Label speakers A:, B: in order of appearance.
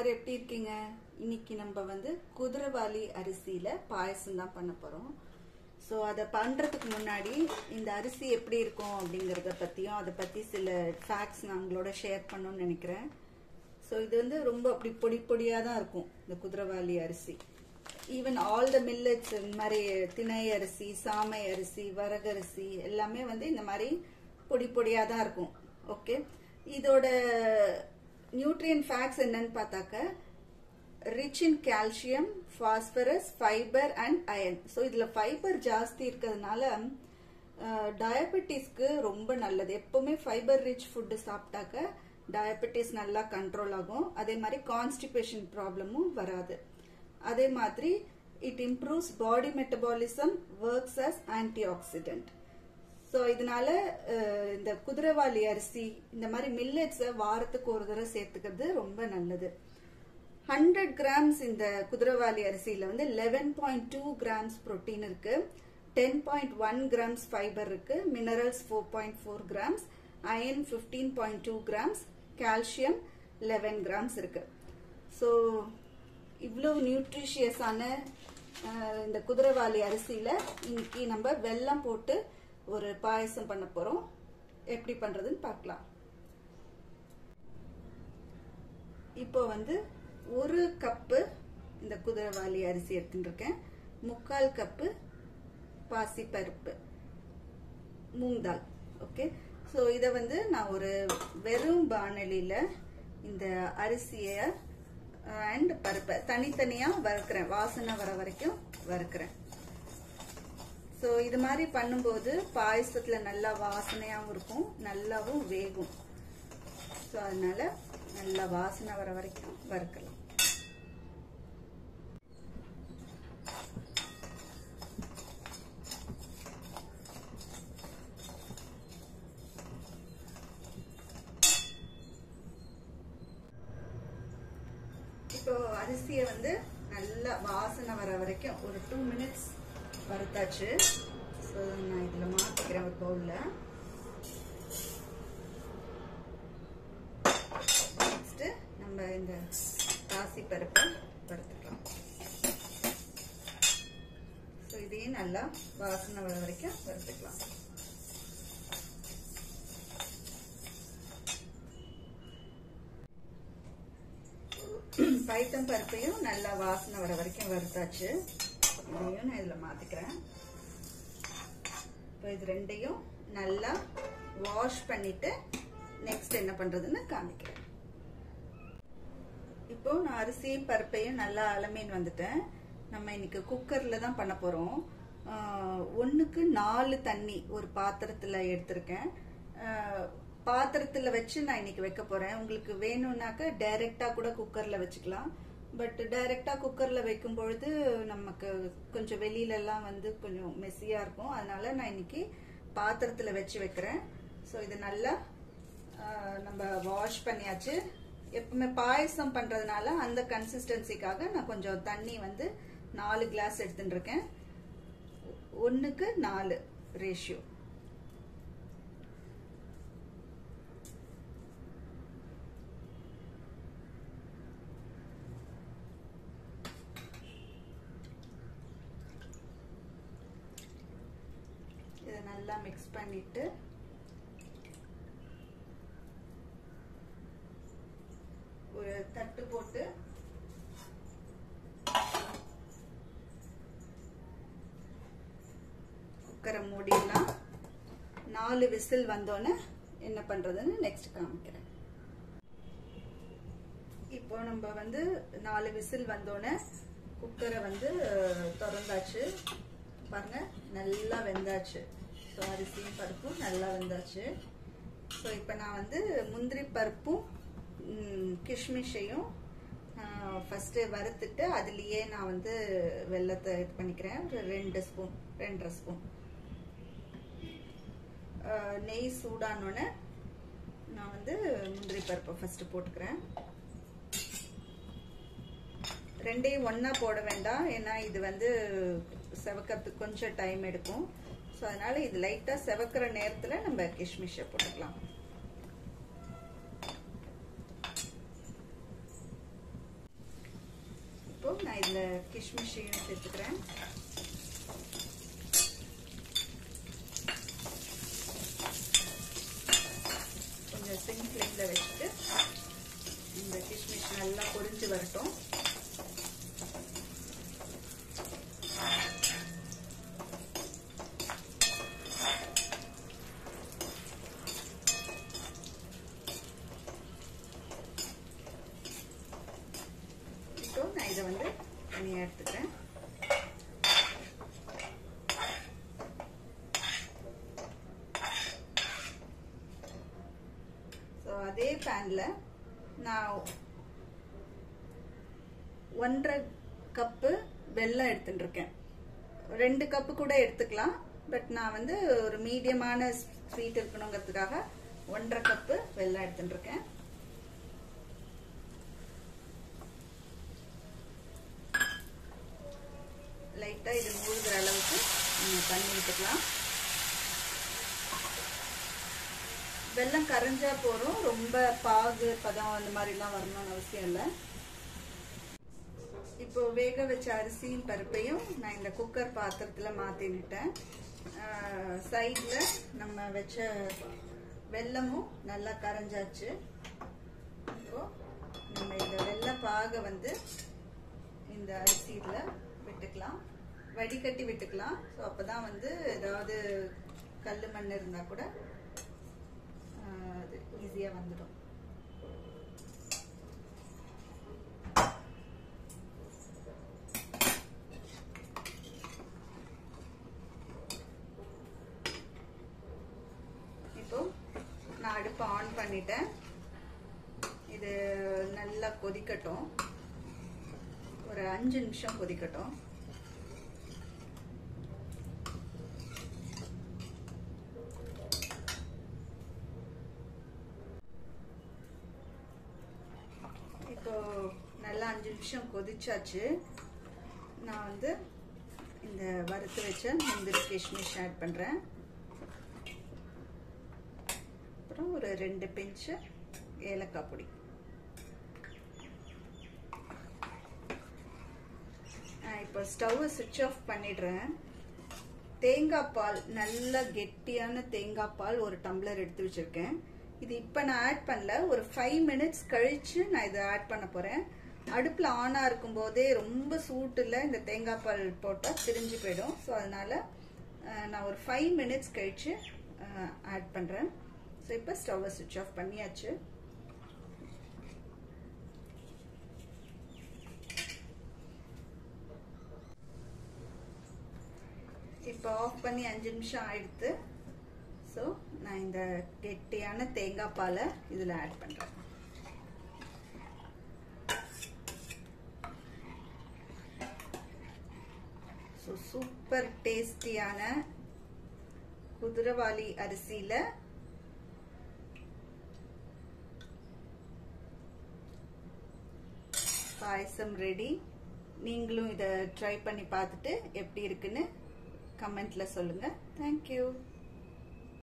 A: எல்லாரும் எப்படி இருக்கீங்க இன்னைக்கு நம்ம வந்து குதிரைவாலி அரிசியில பாயசம் தான் பண்ண போறோம் ஸோ அதை பண்றதுக்கு முன்னாடி இந்த அரிசி எப்படி இருக்கும் அப்படிங்கறத பத்தியும் அதை பத்தி சில ஃபேக்ட்ஸ் நான் உங்களோட ஷேர் பண்ணணும்னு நினைக்கிறேன் ஸோ இது வந்து ரொம்ப அப்படி பொடி பொடியா தான் இருக்கும் இந்த குதிரைவாலி அரிசி ஈவன் ஆல் த மில்லட்ஸ் இந்த மாதிரி திணை அரிசி சாமை அரிசி வரகரிசி எல்லாமே வந்து இந்த மாதிரி பொடி பொடியா தான் இருக்கும் ஓகே இதோட நியூட்ரியன் ஃபேக்ட்ஸ் என்னன்னு பார்த்தாக்க rich in calcium phosphorus fibre and iron so இதுல ஃபைபர் ஜாஸ்தி இருக்கிறதுனால டயபெட்டிஸ்க்கு ரொம்ப நல்லது எப்பவுமே ஃபைபர் ரிச் ஃபுட்டு சாப்பிட்டாக்க டயபெட்டிஸ் நல்லா கண்ட்ரோல் ஆகும் அதே மாதிரி கான்ஸ்டிபேஷன் ப்ராப்ளமும் வராது அதே மாதிரி it improves body metabolism works as antioxidant so இதனால இந்த குதிரைவாளி அரிசி இந்த மாதிரி மில்லட்ஸை வாரத்துக்கு ஒரு தடவை சேர்த்துக்கிறது ரொம்ப நல்லது ஹண்ட்ரட் கிராம்ஸ் இந்த குதிரைவாளி அரிசியில வந்து eleven point two grams protein இருக்கு ten point one grams fibre இருக்கு minerals four point four grams iron fifteen point two grams calcium eleven grams இருக்கு ஸோ இவ்வளவு நியூட்ரிஷியஸான இந்த குதிரைவாளி அரிசியில இன்னைக்கு நம்ம வெல்லம் போட்டு ஒரு பாயசம் பண்ண போறோம் எப்படி பண்றதுன்னு பார்க்கலாம் இப்போ வந்து ஒரு கப்பு இந்த குதிரைவாளி அரிசி எடுத்துட்டு இருக்கேன் முக்கால் கப்பு பாசி பருப்பு மூங்தால் ஓகே ஸோ இதை வந்து நான் ஒரு வெறும் பானலியில் இந்த அரிசியை அண்ட் பருப்பை தனித்தனியாக வறுக்கிறேன் வாசனை வர வரைக்கும் வறுக்கிறேன் ஸோ இது மாதிரி பண்ணும்போது பாயசத்தில் நல்லா வாசனையாகவும் இருக்கும் நல்லாவும் வேகும் ஸோ அதனால நல்லா வாசனை வர வரைக்கும் வறுக்கலாம் இப்போ அரிசியை வந்து நல்லா வாசனை வர வரைக்கும் ஒரு டூ மினிட்ஸ் வறுத்தாச்சு ஸோ நான் இதில் மாற்றிக்கிறேன் ஒரு பவுலில் நெக்ஸ்ட்டு நம்ம இந்த பாசி பருப்பை வறுத்துக்கலாம் ஸோ இதையும் நல்லா வாசனை வர வரைக்கும் வறுத்துக்கலாம் பைத்தம் பருப்பையும் நல்லா வாசனை வர வரைக்கும் வறுத்தாச்சு இதையும் நான் இதில் மாற்றிக்கிறேன் இப்போ இது ரெண்டையும் நல்லா வாஷ் பண்ணிட்டு நெக்ஸ்ட் என்ன பண்ணுறதுன்னு காமிக்கிறேன் இப்போ நான் அரிசியும் பருப்பையும் நல்லா அலமீன் வந்துட்டேன் நம்ம இன்னைக்கு குக்கரில் தான் பண்ண போகிறோம் ஒன்றுக்கு நாலு தண்ணி ஒரு பாத்திரத்தில் எடுத்திருக்கேன் பாத்திரத்தில் வச்சு நான் இன்னைக்கு வைக்க போகிறேன் உங்களுக்கு வேணும்னாக்க டைரெக்டாக கூட குக்கரில் வச்சுக்கலாம் பட் டைரெக்டாக குக்கரில் வைக்கும் பொழுது நமக்கு கொஞ்சம் வெளியிலலாம் வந்து கொஞ்சம் மெஸ்ஸியாக இருக்கும் அதனால நான் இன்னைக்கு பாத்திரத்தில் வச்சு வைக்கிறேன் ஸோ இது நல்லா நம்ம வாஷ் பண்ணியாச்சு எப்பவுமே பாயசம் பண்ணுறதுனால அந்த கன்சிஸ்டன்சிக்காக நான் கொஞ்சம் தண்ணி வந்து நாலு கிளாஸ் எடுத்துட்டு இருக்கேன் ஒன்றுக்கு நாலு ரேஷியோ இதை நல்லா மிக்ஸ் பண்ணிட்டு ஒரு தட்டு போட்டு குக்கரை மூடிடலாம் நாலு விசில் வந்தோன்னே என்ன பண்றதுன்னு நெக்ஸ்ட் காமிக்கிறேன் இப்போ நம்ம வந்து நாலு விசில் வந்தோடனே குக்கரை வந்து திறந்தாச்சு பாருங்க நல்லா வெந்தாச்சு ஸோ அரிசியும் பருப்பும் நல்லா வெந்தாச்சு ஸோ இப்போ நான் வந்து முந்திரி பருப்பும் கிஷ்மிஷையும் ஃபஸ்ட்டு வறுத்துட்டு அதுலேயே நான் வந்து வெள்ளத்தை இது பண்ணிக்கிறேன் ஒரு ரெண்டு ஸ்பூன் ரெண்டரை ஸ்பூன் நெய் சூடானோடனே நான் வந்து முந்திரி பருப்பை ஃபஸ்ட்டு போட்டுக்கிறேன் ரெண்டையும் ஒன்றா போட வேண்டாம் ஏன்னா இது வந்து செவக்கிறதுக்கு கொஞ்சம் டைம் எடுக்கும் ஸோ அதனால இது லைட்டாக செவக்கிற நேரத்தில் நம்ம கிஷ்மிஷை போட்டுக்கலாம் நான் இதில் கிஷ்மிஷையும் சேர்த்துக்கிறேன் கொஞ்சம் சிம் ஃப்ளேமில் வச்சுட்டு இந்த கிஷ்மிஷ் நல்லா பொரிஞ்சு வரட்டும் இப்போ நான் இதை வந்து தனியாக எடுத்துக்கிறேன் ஸோ அதே பேனில் நான் ஒன்றரை கப்பு வெல்லம் எடுத்துட்டு இருக்கேன் ரெண்டு கப்பு கூட எடுத்துக்கலாம் பட் நான் வந்து ஒரு மீடியமான ஸ்வீட் இருக்கணுங்கிறதுக்காக ஒன்றரை கப்பு வெல்லம் எடுத்துட்டு இருக்கேன் லைட்டாக இது மூழ்கிற அளவுக்கு நீங்கள் பண்ணி விட்டுக்கலாம் வெள்ளம் கரைஞ்சா போகிறோம் ரொம்ப பாகு பதம் அந்த மாதிரிலாம் வரணும்னு அவசியம் இல்லை இப்போ வேக வச்ச அரிசியும் பருப்பையும் நான் இந்த குக்கர் பாத்திரத்தில் மாற்றினுட்டேன் சைடில் நம்ம வச்ச வெல்லமும் நல்லா கரைஞ்சாச்சு இப்போ நம்ம இந்த வெள்ளை பாகை வந்து இந்த அரிசியில் விட்டுக்கலாம் வடிகட்டி விட்டுக்கலாம் ஸோ அப்போ தான் வந்து ஏதாவது கல் மண் இருந்தால் கூட அது ஈஸியாக வந்துடும் இப்போ நான் அடுப்பை ஆன் பண்ணிட்டேன் இது நல்லா கொதிக்கட்டும் ஒரு அஞ்சு நிமிஷம் கொதிக்கட்டும் இப்போ நல்லா அஞ்சு நிமிஷம் கொதிச்சாச்சு நான் வந்து இந்த வறுத்து வச்ச முந்திரி கிஷ்மிஷ் ஆட் பண்ணுறேன் அப்புறம் ஒரு ரெண்டு பிஞ்சு ஏலக்காய் பொடி இப்போ ஸ்டவ்வை சுவிட்ச் ஆஃப் பண்ணிடுறேன் தேங்காய் பால் நல்ல கெட்டியான தேங்காய் பால் ஒரு டம்ளர் எடுத்து வச்சிருக்கேன் இது இப்போ நான் ஆட் பண்ணல ஒரு ஃபைவ் மினிட்ஸ் கழிச்சு நான் இதை ஆட் பண்ண போறேன் அடுப்பில் ஆனாக இருக்கும் போதே ரொம்ப சூட்டில் இந்த தேங்காய் பால் போட்டால் திரிஞ்சு போயிடும் ஸோ அதனால நான் ஒரு ஃபைவ் மினிட்ஸ் கழிச்சு ஆட் பண்ணுறேன் ஸோ இப்போ ஸ்டவ்வை சுவிட்ச் ஆஃப் பண்ணியாச்சு இப்போ ஆஃப் பண்ணி அஞ்சு நிமிஷம் ஆயிடுத்து ஸோ நான் இந்த கெட்டியான தேங்காய் பாலை இதில் ஆட் பண்ணுறேன் ஸோ சூப்பர் டேஸ்டியான குதிரவாளி அரிசியில் பாயசம் ரெடி நீங்களும் இதை ட்ரை பண்ணி பார்த்துட்டு எப்படி இருக்குன்னு கமெண்ட்ல சொல்லுங்க தேங்க்யூ